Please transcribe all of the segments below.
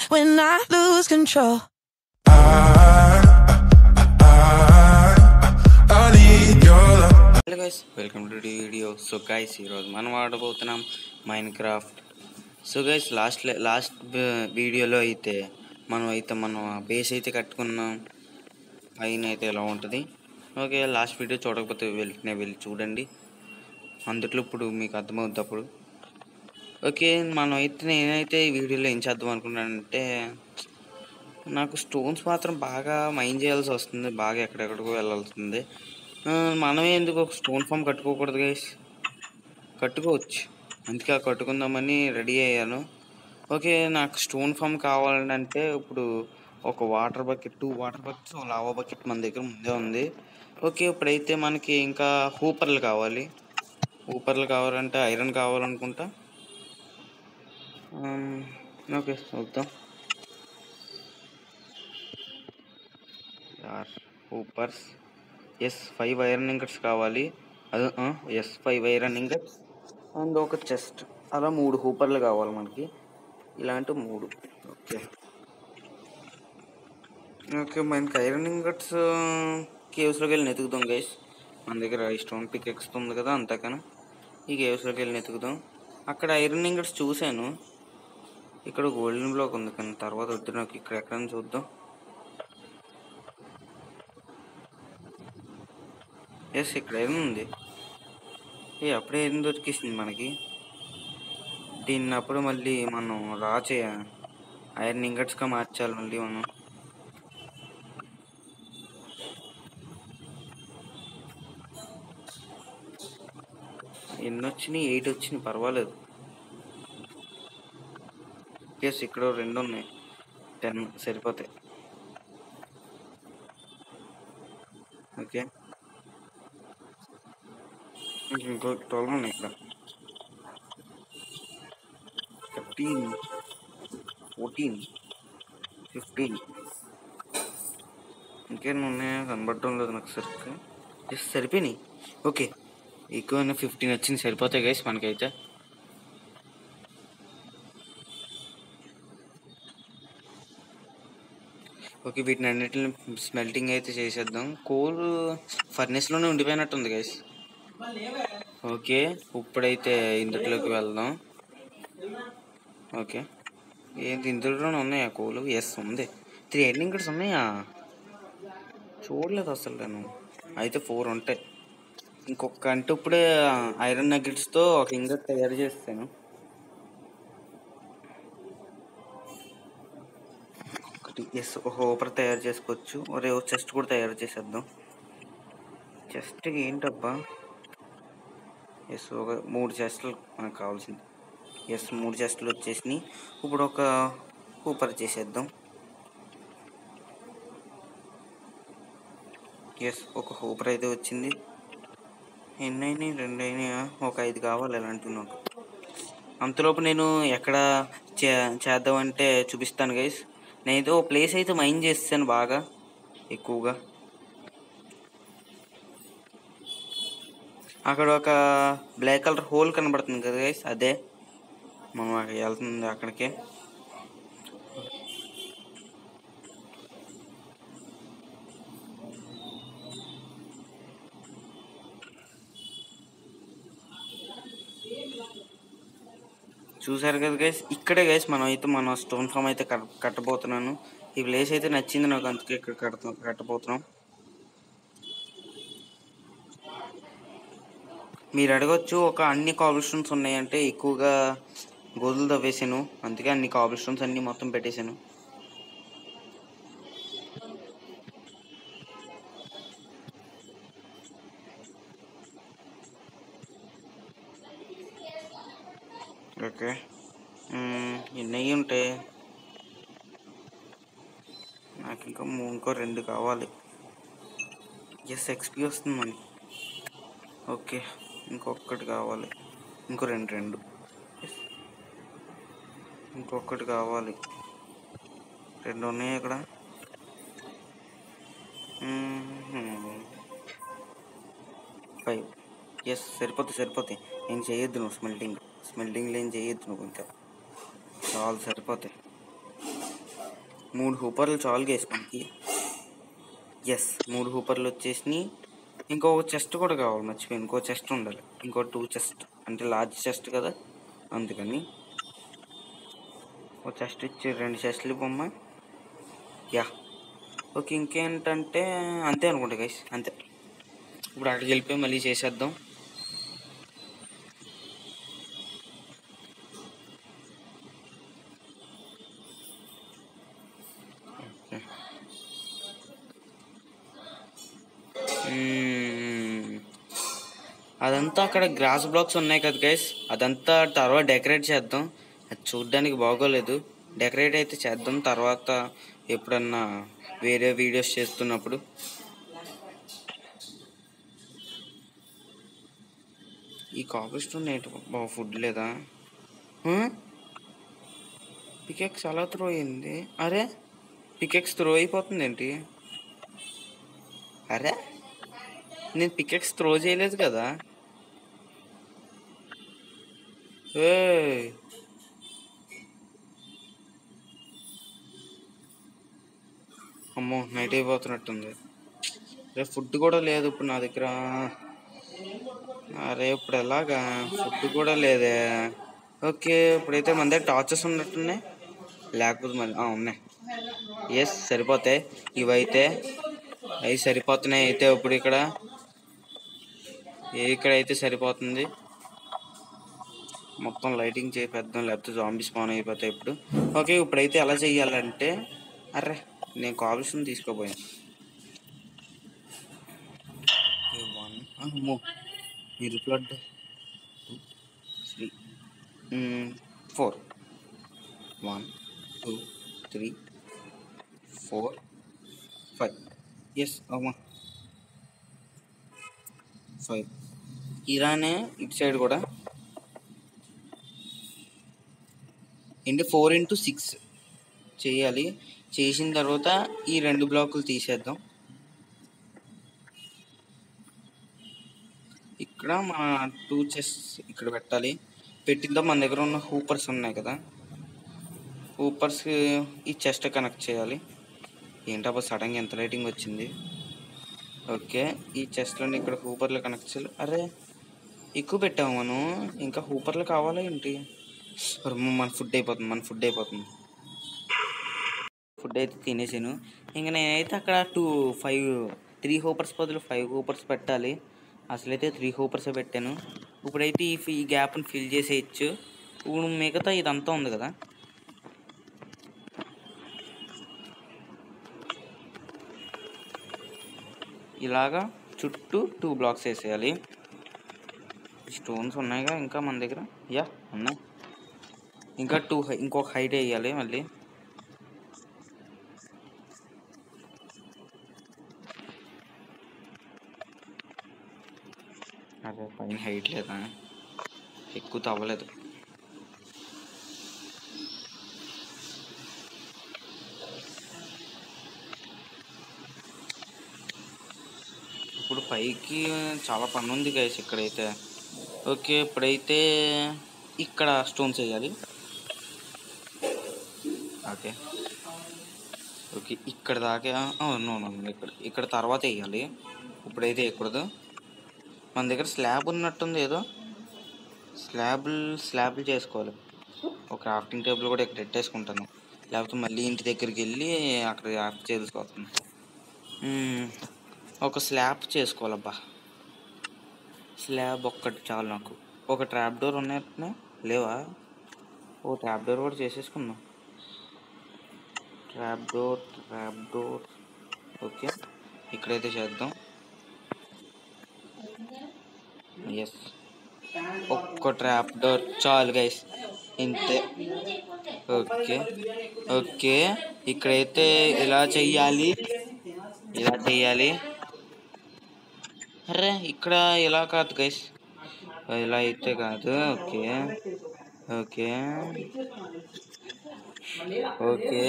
when I lose control. I need your love. Hello guys welcome to video so guys ఈరోజు మనం ఆడబోతున్నాం Minecraft so guys last last వీడియోలో అయితే మనం అయితే మనం బేస్ అయితే కట్టుకున్నాం పైన అయితే ఎలా ఉంటుంది ఓకే లాస్ట్ వీడియో చూడకపోతే వెంటనే వెళ్ళి చూడండి అందుట్లో ఇప్పుడు మీకు అర్థమవుతుంది అప్పుడు ఓకే మనం అయితే నేనైతే ఈ వీడియోలో ఏం చేద్దాం అనుకున్నానంటే నాకు స్టోన్స్ మాత్రం బాగా మైండ్ చేయాల్సి వస్తుంది బాగా ఎక్కడెక్కడికో వెళ్ళాల్సింది ఆ, మనమే ఎందుకు ఒక స్టోన్ ఫామ్ కట్టుకోకూడదు గైస్ కట్టుకోవచ్చు అందుకే ఆ కట్టుకుందామని రెడీ అయ్యాను ఓకే నాకు స్టోన్ ఫామ్ కావాలంటే ఇప్పుడు ఒక water bucket two water buckets ఒక లావా బకెట్ మన దగ్గర ముందే ఉంది ఓకే ఇప్పుడైతే మనకి ఇంకా హూపర్లు కావాలి హూపర్లు కావాలంటే ఐరన్ కావాలనుకుంటా ఆమ్, ఓకే చూద్దాం యార్ hoppers yes five iron ingots కావాలి అది yes five iron ingots and ఒక చెస్ట్ అలా మూడు హూపర్లు కావాలి మనకి ఇలాంటి మూడు ఓకే ఓకే మనకి ఐరన్ ఇంగట్స్ కేవ్స్లోకి వెళ్ళి నెతుకుదాం గైస్ మన దగ్గర ఈ స్టోన్ పిక్ ఎక్స్తుంది కదా అంతకన్నా ఈ కేవ్స్లోకి వెళ్ళి నెతుకుదాం అక్కడ ఐరన్ ఇంగట్స్ చూశాను ఇక్కడ గోల్డెన్ బ్లాక్ ఉంది కానీ తర్వాత వద్దు నాకు ఇక్కడ ఎక్కడైనా చూద్దాం ఎస్ ఇక్కడ ఏం ఉంది ఏ అప్పుడే ఏం దొరికేసింది మనకి దీన్ని అప్పుడు మళ్ళీ మనం రా చేయ ఐరన్ ఇంగట్స్గా మార్చాలి మళ్ళీ మనం ఎన్ని వచ్చినాయి ఎయిట్ వచ్చినాయి పర్వాలేదు ఎస్ ఇక్కడ రెండు ఉన్నాయి టెన్ సరిపోతాయి ఓకే ఇంకో ట్వెల్వ్ ఉన్నాయి ఇక్కడ థర్టీన్ ఫోర్టీన్ ఫిఫ్టీన్ ఇంకేం ఉన్నాయో కనబడటం లేదు నాకు సరిగ్గా జస్ట్ సరిపోయినాయి ఓకే ఎక్కువ ఫిఫ్టీన్ వచ్చింది సరిపోతాయి గైస్ మనకైతే ఓకే వీటిని అన్నిటిని స్మెల్టింగ్ అయితే చేసేద్దాం కోల్ ఫర్నేస్లోనే ఉండిపోయినట్టుంది గైస్ ఓకే ఇప్పుడైతే ఇందులోకి వెళ్దాం ఓకే ఏంటి ఇందులోనే ఉన్నాయా కోలు ఎస్ ఉంది త్రీ ఎయిట్ ఇంకట్స్ ఉన్నాయా చూడలేదు అసలు నేను అయితే ఫోర్ ఉంటాయి ఇంకొక అంటే ఇప్పుడే ఐరన్ నగ్గెట్స్తో ఒక ఇంగట్ తయారు చేస్తాను ఒకటి ఎస్ ఒక హోపర్ తయారు చేసుకోవచ్చు ఒరే ఓ చెస్ట్ కూడా తయారు చేసేద్దాం చెస్ట్కి ఏంటబ్బా ఎస్ ఒక మూడు చెస్ట్లు మనకు కావాల్సింది ఎస్ మూడు చెస్ట్లు వచ్చేసినాయి ఇప్పుడు ఒక హూపర్ చేసేద్దాం ఎస్ ఒక హూపర్ అయితే వచ్చింది ఎన్ని అయినాయి రెండు అయినాయా ఒక ఐదు కావాలి అలాంటివి నాకు అంతలోపు నేను ఎక్కడ చే చేద్దామంటే చూపిస్తాను గైస్ నేనైతే ఓ ప్లేస్ అయితే మైండ్ చేస్తాను బాగా ఎక్కువగా అక్కడ ఒక బ్లాక్ కలర్ హోల్ కనబడుతుంది కదా గైస్ అదే మనం అక్కడ వెళ్తుంది అక్కడికే చూసారు కదా గైస్ ఇక్కడే గైస్ మనం అయితే మన స్టోన్ ఫామ్ అయితే కట్ కట్టబోతున్నాను ఈ ప్లేస్ అయితే నచ్చింది నాకు అందుకే ఇక్కడ కడతా కట్టబోతున్నాం మీరు అడగొచ్చు ఒక అన్ని కాబుల్ స్టోన్స్ ఉన్నాయంటే ఎక్కువగా గోధులు తవ్వేసాను అందుకే అన్ని కాబుల్ స్టోన్స్ అన్ని మొత్తం పెట్టేశాను ఓకే మ్మ్, ఎన్ని అయ్యి ఉంటాయి నాకు ఇంకా మూ- ఇంకో రెండు కావాలి ఎస్ ఎక్స్పీ వస్తుంది మనకి ఓకే ఇంకొకటి కావాలి ఇంకో రెండు రెండు Yes. ఇంకొకటి కావాలి రెండు ఉన్నాయి ఇక్కడ ఫైవ్ ఎస్ సరిపోతాయి సరిపోతాయి ఏం చేయొద్దు నువ్వు స్మెల్టింగ్ స్మెల్టింగ్లో ఏం చేయొద్దు నువ్వు ఇంకా చాలు సరిపోతాయి మూడు హూపర్లు చాలు గైస్ మనకి ఎస్ మూడు హూపర్లు వచ్చేసినాయి ఇంకో చెస్ట్ కూడా కావాలి మర్చిపోయి ఇంకో చెస్ట్ ఉండాలి ఇంకో టూ చెస్ట్ అంటే లార్జ్ చెస్ట్ కదా అందుకని ఒక చెస్ట్ ఇచ్చి రెండు చెస్ట్లు బొమ్మ యా ఓకే ఇంకేంటంటే అంతే అనుకుంటా గైస్ అంతే ఇప్పుడు అక్కడికి వెళ్ళిపోయి మళ్ళీ చేసేద్దాం ఓకే. మ్మ్. అదంతా అక్కడ గ్రాస్ బ్లాక్స్ ఉన్నాయి కదా గైస్ అదంతా తర్వాత డెకరేట్ చేద్దాం అది చూడ్డానికి బాగోలేదు డెకరేట్ అయితే చేద్దాం తర్వాత ఎప్పుడన్నా వేరే వీడియోస్ చేస్తున్నప్పుడు ఈ కాపీ స్టోన్ ఏంటి బాబు ఫుడ్ లేదా పికెక్స్ అలా త్రో అయింది అరే పికెక్స్ త్రో అయిపోతుంది ఏంటి అరే నేను పికెక్స్ త్రో చేయలేదు కదా ఏయ్. అమ్మో నైట్ అయిపోతున్నట్టుంది రే ఫుడ్ కూడా లేదు ఇప్పుడు నా దగ్గర అరే ఇప్పుడు ఎలాగా ఫుడ్ కూడా లేదే ఓకే ఇప్పుడైతే మన దగ్గర టార్చెస్ ఉన్నట్టున్నాయి లేకపోతే మరి ఆ, ఉన్నాయి ఎస్ సరిపోతాయి ఇవైతే అవి సరిపోతున్నాయి అయితే ఇప్పుడు ఇక్కడ ఏ ఇక్కడ అయితే సరిపోతుంది మొత్తం లైటింగ్ చేపేద్దాం లేకపోతే జాంబీ స్పాన్ అయిపోతాయి ఇప్పుడు ఓకే ఇప్పుడైతే ఎలా చెయ్యాలంటే అర్రే నేను కాల్సిన తీసుకోపోయాను వన్ అమ్మో మీరు blood three four one two three four five yes అమ్మా ఫైవ్ ఇలానే ఇటు సైడ్ కూడా ఏంటి ఫోర్ ఇంటూ సిక్స్ చేయాలి చేసిన తర్వాత ఈ రెండు బ్లాకులు తీసేద్దాం ఇక్కడ మన టూ చెస్ ఇక్కడ పెట్టాలి పెట్టిద్దాం మన దగ్గర ఉన్న హూపర్స్ ఉన్నాయి కదా హూపర్స్ ఈ చెస్ట్ కనెక్ట్ చేయాలి ఏంటబ్బా సడన్గా ఎంత లైటింగ్ వచ్చింది ఓకే ఈ చెస్ట్లోని ఇక్కడ హూపర్లు కనెక్ట్ చేయాలి అరే ఎక్కువ పెట్టాము మనం ఇంకా హూపర్లు కావాలా ఏంటి అరే మన ఫుడ్ అయిపోతుంది మన ఫుడ్ అయిపోతుంది ఫుడ్ అయితే తినేసాను ఇంకా నేనైతే అక్కడ టూ ఫైవ్ త్రీ హూపర్స్ బదులు ఫైవ్ హూపర్స్ పెట్టాలి అసలైతే త్రీ హూపర్సే పెట్టాను ఇప్పుడైతే ఈ ఈ గ్యాప్ని ఫిల్ చేసేయచ్చు ఇప్పుడు మిగతా ఇదంతా ఉంది కదా ఇలాగా చుట్టూ టూ బ్లాక్స్ వేసేయాలి స్టోన్స్ ఉన్నాయిగా ఇంకా మన దగ్గర యా ఉన్నాయి ఇంకా టూ ఇంకొక హైట్ వేయాలి మళ్ళీ అదే పైన హైట్ లేదా ఎక్కువ తవ్వలేదు ఇప్పుడు పైకి చాలా పని ఉంది గైస్ ఇక్కడైతే ఓకే ఇప్పుడైతే ఇక్కడ స్టోన్స్ వేయాలి ఓకే ఓకే ఇక్కడ దాకా నో నో ఇక్కడ ఇక్కడ తర్వాత వేయాలి ఇప్పుడైతే వేయకూడదు మన దగ్గర స్లాబ్ ఉన్నట్టుంది ఏదో స్లాబ్లు స్లాబ్లు చేసుకోవాలి ఒక క్రాఫ్టింగ్ టేబుల్ కూడా ఇక్కడ పెట్టేసుకుంటాను లేకపోతే మళ్ళీ ఇంటి దగ్గరికి వెళ్ళి అక్కడ క్రాఫ్ట్ చేసుకోవాలి ఒక స్లాబ్ చేసుకోవాలబ్బా స్లాబ్ ఒక్కటి చాలు నాకు ఒక ట్రాప్ డోర్ ఉన్నట్టునే లేవా ఓ ట్రాప్ డోర్ కూడా చేసేసుకుందాం trapdoor trapdoor okay ఇక్కడైతే చేద్దాం ఎస్ ఒక్క ట్రాప్ డోర్ చాలు గైస్ ఇంతే ఓకే ఓకే ఇక్కడైతే ఇలా చెయ్యాలి ఇలా చెయ్యాలి అరే ఇక్కడ ఇలా కాదు గైస్ ఇలా అయితే కాదు ఓకే ఓకే ఓకే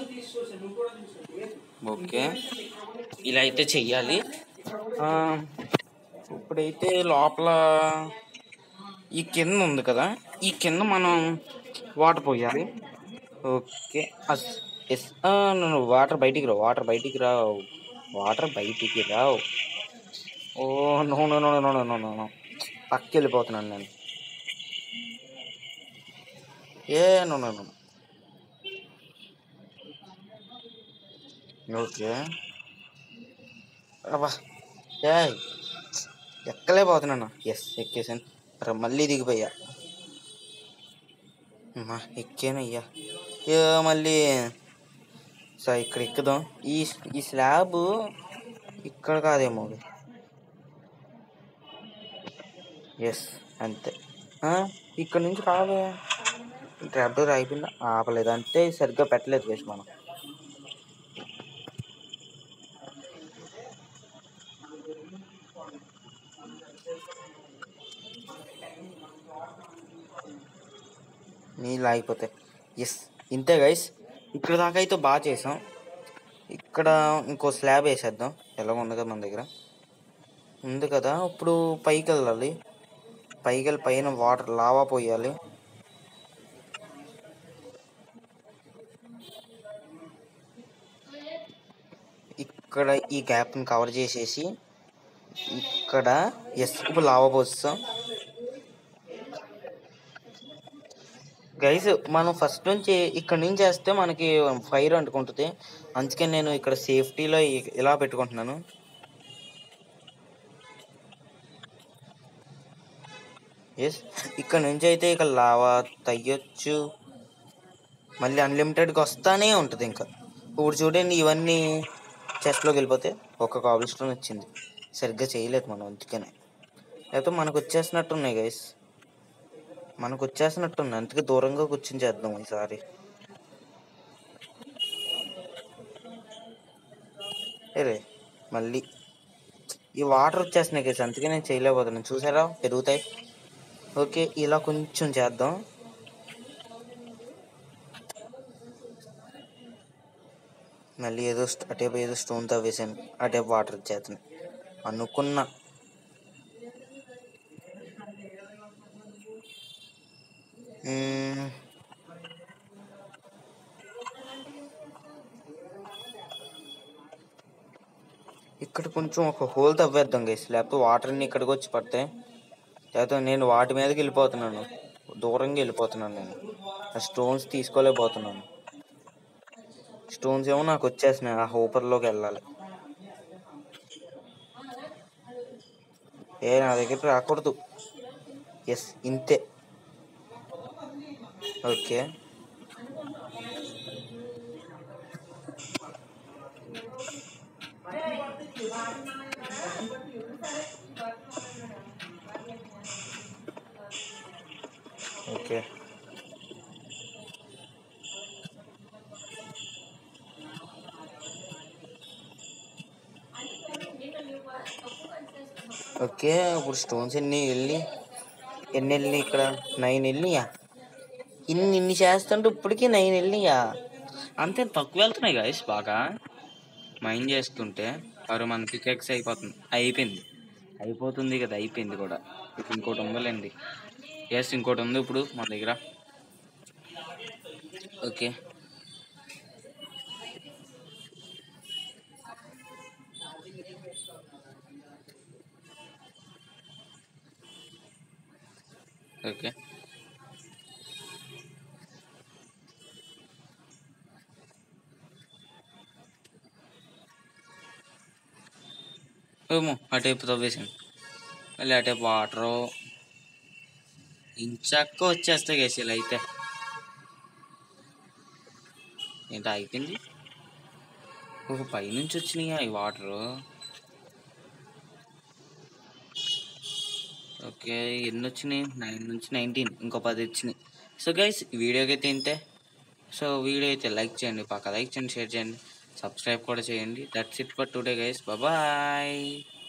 ఓకే ఇలా అయితే చెయ్యాలి ఆ, ఇప్పుడైతే లోపల ఈ కింద ఉంది కదా ఈ కింద మనం వాటర్ పోయాలి ఓకే అస్ ఎస్ నువ్వు వాటర్ బయటికి రావు వాటర్ బయటికి రావు వాటర్ బయటికి రావు oh no no no no no no no పక్కకి వెళ్ళిపోతున్నాను నేను ఏ నో నో నో ఓకే అబ్బా ఏ ఎక్కలేకపోతున్నాను ఎస్ ఎక్కేసాను ర- మళ్ళీ దిగిపోయా అమ్మా ఎక్కానయ్యా ఏ మళ్ళీ సో ఇక్కడ ఎక్కుదాం ఈ ఈ స్లాబ్ ఇక్కడ కాదేమో ఎస్ అంతే ఆ, ఇక్కడ నుంచి రావే ట్రాప్ డోర్ అయిపోయిందా ఆపలేదు అంటే సరిగ్గా పెట్టలేదు వేసి మనం నీళ్ళు ఆగిపోతాయి ఎస్ ఇంతే గైస్ ఇక్కడ దాకా అయితే బాగా చేసాం ఇక్కడ ఇంకో స్లాబ్ వేసేద్దాం ఎలా ఉంది కదా మన దగ్గర ఉంది కదా ఇప్పుడు పైకి వెళ్ళాలి పైకి వెళ్ళి పైన వాటర్ లావా పోయాలి ఇక్కడ ఈ గ్యాప్ని కవర్ చేసేసి ఇక్కడ ఎస్ ఇప్పుడు లావా పోస్తాం గైస్ మనం ఫస్ట్ నుంచి ఇక్కడ నుంచి వేస్తే మనకి ఫైర్ అంటుకుంటుంది అందుకే నేను ఇక్కడ సేఫ్టీలో ఇ- ఇలా పెట్టుకుంటున్నాను ఎస్ ఇక్కడ నుంచి అయితే ఇక లావా తయ్యొచ్చు మళ్ళీ అన్లిమిటెడ్గా వస్తానే ఉంటుంది ఇంకా ఇప్పుడు చూడండి ఇవన్నీ చెస్ట్లోకి వెళ్ళిపోతే ఒక కాబుల్ స్టోన్ వచ్చింది సరిగ్గా చేయలేదు మనం అందుకనే లేకపోతే మనకు వచ్చేసినట్టున్నాయి గైస్ మనకు వచ్చేసినట్టుంది అందుకే దూరంగా కూర్చొని చేద్దాం ఈసారి ఏరే మళ్ళీ ఈ వాటర్ వచ్చేస్తున్నాయి కదా అందుకే నేను చేయలేకపోతున్నాను చూసారా పెరుగుతాయి ఓకే ఇలా కొంచెం చేద్దాం మళ్ళీ ఏదో స్ట్- అటేపు ఏదో స్టోన్ తవ్వేసాను అటేపు వాటర్ వచ్చేస్తున్నాయి అనుకున్నా మ్మ్. ఇక్కడ కొంచెం ఒక హోల్ తవ్వేద్దాం గైస్ లేకపోతే వాటర్ అన్ని ఇక్కడికి వచ్చి పడతాయి లేకపోతే నేను వాటి మీదకి వెళ్ళిపోతున్నాను దూరంగా వెళ్ళిపోతున్నాను నేను ఆ స్టోన్స్ తీసుకోలేకపోతున్నాను స్టోన్స్ ఏమో నాకు వచ్చేసినాయి ఆ హోపర్లోకి వెళ్ళాలి ఏ నా దగ్గరికి రాకూడదు ఎస్ ఇంతే ఓకే ఓకే ఓకే ఇప్పుడు స్టోన్స్ ఎన్ని వెళ్ళి ఎన్ని వెళ్ళి ఇక్కడ నైన్ వెళ్ళియా ఇన్ని ఇన్ని చేస్తుంటే ఇప్పటికీ నైన్ వెళ్ళియా అంతే తక్కువ వెళ్తున్నాయి గాయస్ బాగా మైండ్ చేసుకుంటే వారు మన పికెక్స్ అయిపోతుంది అయిపోయింది అయిపోతుంది కదా అయిపోయింది కూడా ఇప్పుడు ఇంకోటి ఉందలేండి ఎస్ ఇంకోటి ఉంది ఇప్పుడు మన దగ్గర ఓకే ఓకే ఏమో అటైపు తవ్వేసాను మళ్ళీ అటైపు వాటరు ఇంచక్క వచ్చేస్తాయి కేసీలు అయితే ఏంటి అయిపోయింది ఒక పైనుంచి వచ్చినాయా ఈ వాటరు ఓకే ఎన్ని వచ్చినాయి నైన్ నుంచి నైన్టీన్ ఇంకో పది వచ్చినాయి సో గైస్ ఈ వీడియోకి అయితే ఇంతే సో వీడియో అయితే లైక్ చేయండి పక్క లైక్ చేయండి షేర్ చేయండి సబ్స్క్రైబ్ కూడా చేయండి that's it for today guys bye